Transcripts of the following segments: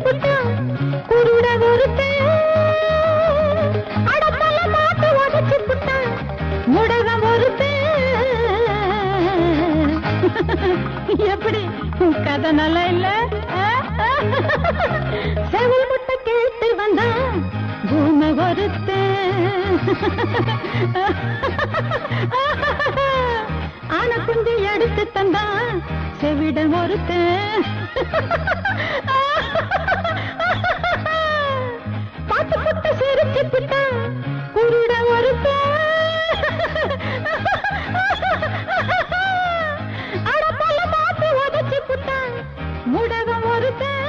புட்டான் குருட ஒருத்தன் அடப்பல மாட்டு உதச்சு புட்டான் முடகம் ஒருத்தன் எப்படி கதை நல்லா இல்ல செவல் முட்டை கேட்டு வந்தான் பூமி ஒருத்தன் ஆன குஞ்சு எடுத்து தந்தான் செவிடன் ஒருத்தன் பாட்டு புட்டு சிரிச்சு புட்டான் குருட ஒருத்தன் அட பல்ல மாத்து உதச்சு புட்டான் முடகம் ஒருத்தன்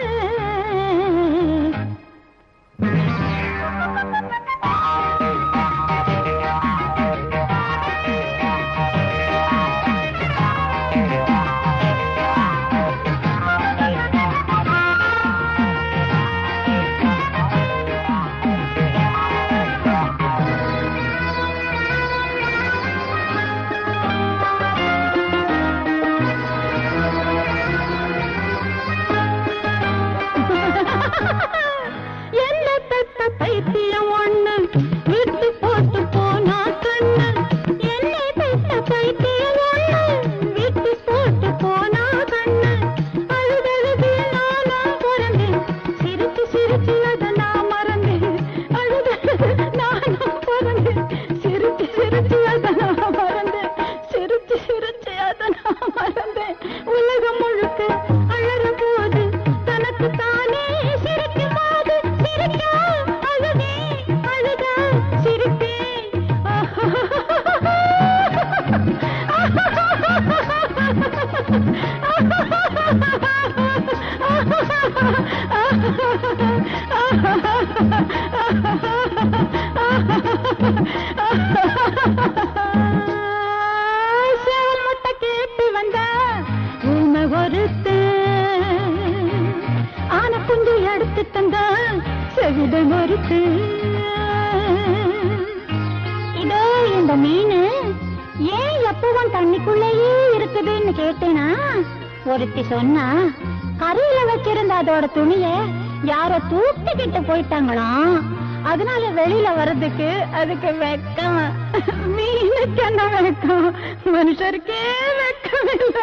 என்ன பெத்த பைத்தியம் ஒண்ணு விட்டு போட்டு போனா கண்ணு என்னை பெத்த பைத்தியம் ஒண்ணு விட்டு போட்டு போனா கண்ணு அழுதழுது நானா பிறந்தேன் சிரிச்சு சிரிச்சு அத நான் மறந்தேன் அழுதழுது நானும் பிறந்தேன் சிரிச்சு சிரிச்சு அத நான் மறந்தேன் சிரிச்சு சிரிச்சு அத நான் மறந்தேன் உலகம் முழுக்க அழற போது தனக்கு தானே சிரிக்கும் போது சிரிக்கா அழுதே அழுதா சிரிப்பேன் சேவல் முட்டை கேட்டு வந்தா ஊமை ஒருத்தன் ஆன குஞ்சு எடுத்து தந்தா செவிடன் ஒருத்தன் இதோ இந்த மீன் ஏன் எப்பவும் தண்ணிக்குள்ளேயே இருக்குதுன்னு கேட்டேனா ஒருத்தி சொன்னா கரையில வச்சிருந்த அதோட துணிய யாரோ தூக்கிக்கிட்டு போயிட்டாங்களாம் அதனால வெளியில வர்றதுக்கு அதுக்கு வெக்கம் மீனுக்கு என்ன வெக்கம் மனுஷருக்கே வெக்கம் இல்ல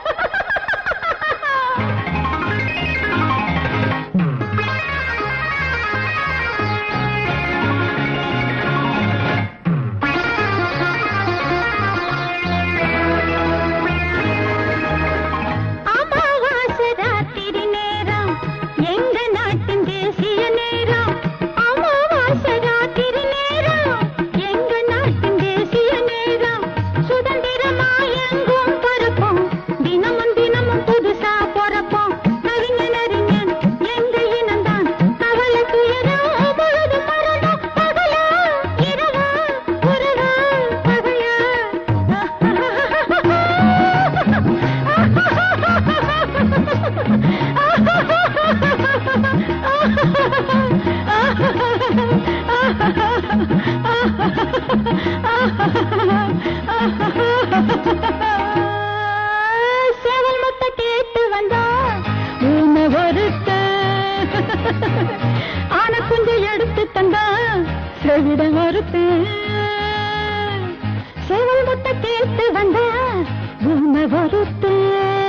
அமாவாசை ராத்திரி நேரம் எங்க நாட்டின் தேசிய நேரம் அமாவாசை ராத்திரி நேரம் எங்க நாட்டின் தேசிய நேரம் சுதந்திரமா எங்கும் பரப்போம் தினமும் தினமும் புதுசா பொறப்போம் அறிஞன் அறிஞன் எங்க இனம்தான் கவலை துயரம் பொழுது மரணம் பகலா இரவா உறவா பகையா சேவல் முட்டை கேட்டு வந்தா ஊமை ஒருத்த ஆன குஞ்சு எடுத்து தந்தா செவிட ஒருத்த சேவல் முட்டை கேட்டு வந்தா ஊமை ஒருத்த